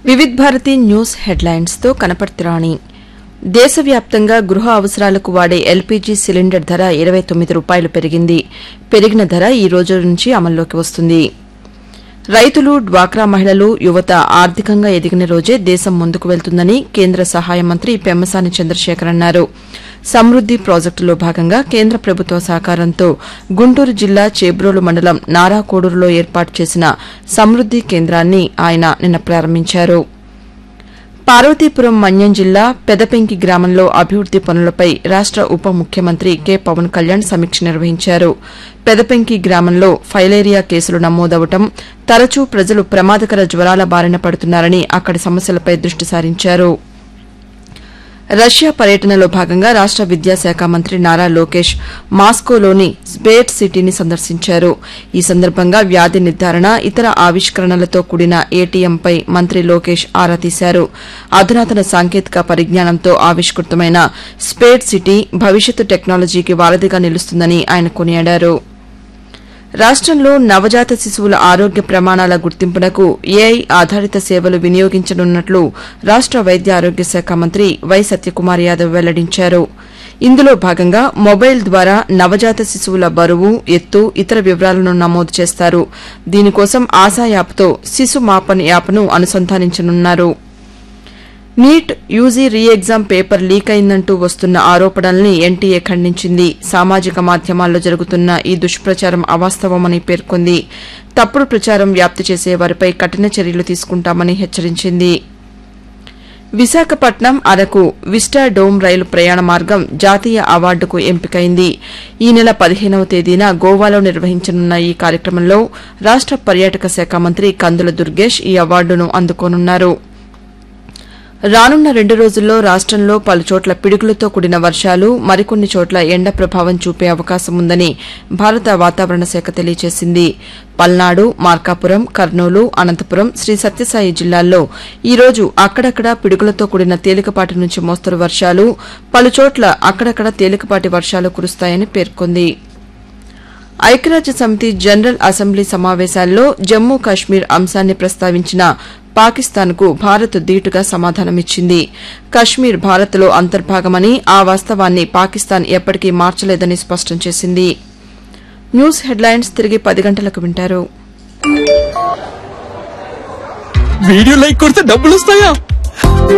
Vividh Bharati news headlines తో కనపర్తిరాణి దేశవ్యాప్తంగా గృహ అవసరాలకు వాడే ఎల్పీజీ సిలిండర్ ధర ఇరవై తొమ్మిది రూపాయలు పెరిగింది పెరిగిన ధర ఈ రోజు నుంచి అమల్లోకి వస్తుంది రైతులు డ్వాక్రా మహిళలు యువత ఆర్థికంగా ఎదిగిన రోజే దేశం ముందుకు వెళ్తుందని కేంద్ర సహాయ మంత్రి పెమ్మసాని చంద్రశేఖర్ అన్నారు సమృద్ది ప్రాజెక్టులో భాగంగా కేంద్ర ప్రభుత్వ సహకారంతో గుంటూరు జిల్లా చేబ్రోలు మండలం నారాకోడూరులో ఏర్పాటు చేసిన సమృద్ది కేంద్రాన్ని ఆయన నిన్న ప్రారంభించారు పార్వతీపురం మన్యం జిల్లా పెదపెంకి గ్రామంలో అభివృద్ది పనులపై రాష్ట ఉప ముఖ్యమంత్రి కె పవన్ కళ్యాణ్ సమీక్ష నిర్వహించారు పెదపెంకి గ్రామంలో ఫైలేరియా కేసులు నమోదవటం తరచూ ప్రజలు ప్రమాదకర జ్వరాల బారిన పడుతున్నారని అక్కడి సమస్యలపై దృష్టి సారించారు రష్యా పర్యటనలో భాగంగా రాష్ట విద్యాశాఖ మంత్రి నారా లోకేష్ మాస్కోలోని స్పేట్ సిటీని సందర్శించారు ఈ సందర్భంగా వ్యాధి నిర్ధారణ ఇతర ఆవిష్కరణలతో కూడిన ఏటీఎంపై మంత్రి లోకేష్ ఆరా తీశారు అధునాతన సాంకేతిక పరిజ్ఞానంతో ఆవిష్కృతమైన స్పేట్ సిటీ భవిష్యత్తు టెక్నాలజీకి వారధిగా నిలుస్తుందని ఆయన కొనియాడారు రాష్టంలో నవజాత శిశువుల ఆరోగ్య ప్రమాణాల గుర్తింపునకు ఏఐ ఆధారిత సేవలు వినియోగించనున్నట్లు రాష్ట వైద్య ఆరోగ్య శాఖ మంత్రి వై సత్యకుమార్ యాదవ్ వెల్లడించారు ఇందులో భాగంగా మొబైల్ ద్వారా నవజాత శిశువుల బరువు ఎత్తు ఇతర వివరాలను నమోదు చేస్తారు దీనికోసం ఆశా యాప్తో శిశు మాపన్ యాప్ను అనుసంధానించనున్నారు NEET UG re exam paper leak అయిందంటూ వస్తున్న ఆరోపణల్ని ఎన్టీఏ ఖండించింది సామాజిక మాధ్యమాల్లో జరుగుతున్న ఈ దుష్ప్రచారం అవాస్తవమని పేర్కొంది తప్పుడు ప్రచారం వ్యాప్తి చేసే వారిపై కఠిన చర్యలు తీసుకుంటామని హెచ్చరించింది Visakhapatnam Araku vista dome rail ప్రయాణ మార్గం జాతీయ అవార్డుకు ఎంపికైంది ఈ నెల పదిహేనవ తేదీన గోవాలో నిర్వహించనున్న ఈ కార్యక్రమంలో రాష్ట పర్యాటక శాఖ మంత్రి కందుల దుర్గేష్ ఈ అవార్డును అందుకోనున్నారు రానున్న రెండు రోజుల్లో రాష్టంలో పలుచోట్ల పిడుగులతో కూడిన వర్షాలు మరికొన్ని చోట్ల ఎండ ప్రభావం చూపే అవకాశం ఉందని భారత వాతావరణ శాఖ తెలియజేసింది పల్నాడు మార్కాపురం కర్నూలు అనంతపురం శ్రీ సత్యసాయి జిల్లాల్లో ఈ రోజు అక్కడక్కడ పిడుగులతో కూడిన తేలికపాటి నుంచి మోస్తరు వర్షాలు పలుచోట్ల అక్కడక్కడ తేలికపాటి వర్షాలు కురుస్తాయని పేర్కొంది ఐక్యరాజ్య సమితి జనరల్ అసెంబ్లీ సమావేశాల్లో జమ్మూ కాశ్మీర్ అంశాన్ని ప్రస్తావించిన పాకిస్తాన్కు భారత్ ధీటుగా సమాధానమిచ్చింది కశ్మీర్ భారత్లో అంతర్భాగమని ఆ వాస్తవాన్ని పాకిస్తాన్ ఎప్పటికీ మార్చలేదని స్పష్టం చేసింది న్యూస్ హెడ్లైన్స్ తిరిగి పది గంటలకు వింటారు వీడియో లైక్ కొడితే డబ్బులు వస్తాయా